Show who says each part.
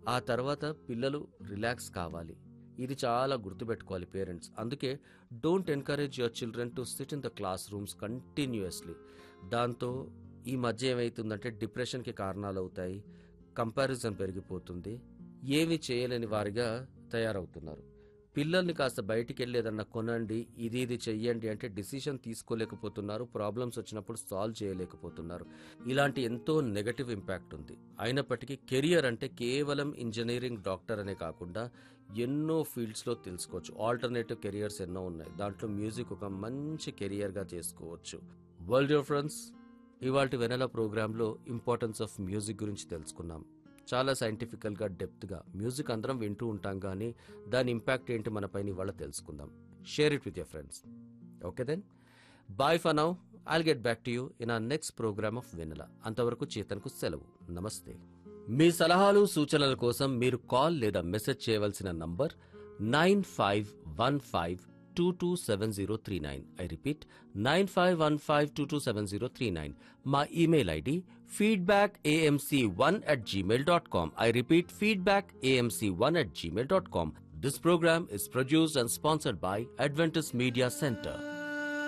Speaker 1: ఆ తర్వాత పిల్లలు రిలాక్స్ కావాలి ఇది చాలా గుర్తుపెట్టుకోవాలి పేరెంట్స్ అందుకే don't encourage your children to sit in the classrooms continuously దాంతో ఈ మధ్య ఏమవుతుందంటే డిప్రెషన్కి కారణాలు అవుతాయి కంపారిజన్ పెరిగిపోతుంది ఏమి చేయలేని వారిగా తయారవుతున్నారు పిల్లల్ని కాస్త బయటికి వెళ్ళి ఏదన్నా కొనండి ఇది ఇది చెయ్యండి అంటే డిసిషన్ తీసుకోలేకపోతున్నారు ప్రాబ్లమ్స్ వచ్చినప్పుడు సాల్వ్ చేయలేకపోతున్నారు ఇలాంటి ఎంతో నెగటివ్ ఇంపాక్ట్ ఉంది అయినప్పటికీ కెరియర్ అంటే కేవలం ఇంజనీరింగ్ డాక్టర్ అనే కాకుండా ఎన్నో ఫీల్డ్స్లో తెలుసుకోవచ్చు ఆల్టర్నేటివ్ కెరియర్స్ ఎన్నో ఉన్నాయి దాంట్లో మ్యూజిక్ ఒక మంచి కెరియర్గా చేసుకోవచ్చు వరల్డ్ యువర్ ఫ్రెండ్స్ ఇవాళ వెనెల ప్రోగ్రాంలో ఇంపార్టెన్స్ ఆఫ్ మ్యూజిక్ గురించి తెలుసుకున్నాం చాలా సైంటిఫికల్గా డెప్త్గా మ్యూజిక్ అందరం వింటూ ఉంటాం కానీ దాని ఇంపాక్ట్ ఏంటి మన పైన ఇవాళ తెలుసుకుందాం share it with your friends okay then bye for now I'll get back to you in our next programme of Vennela అంతవరకు చేతన్కు సెలవు నమస్తే మీ సలహాలు సూచనల కోసం మీరు కాల్ లేదా మెసేజ్ చేయవలసిన number nine five one five two two seven zero three nine I repeat nine five one five two two seven zero three nine మా email ID feedback AMC one at Gmail dot com I repeat feedback AMC one at Gmail dot com this programme is produced and sponsored by Adventus media centre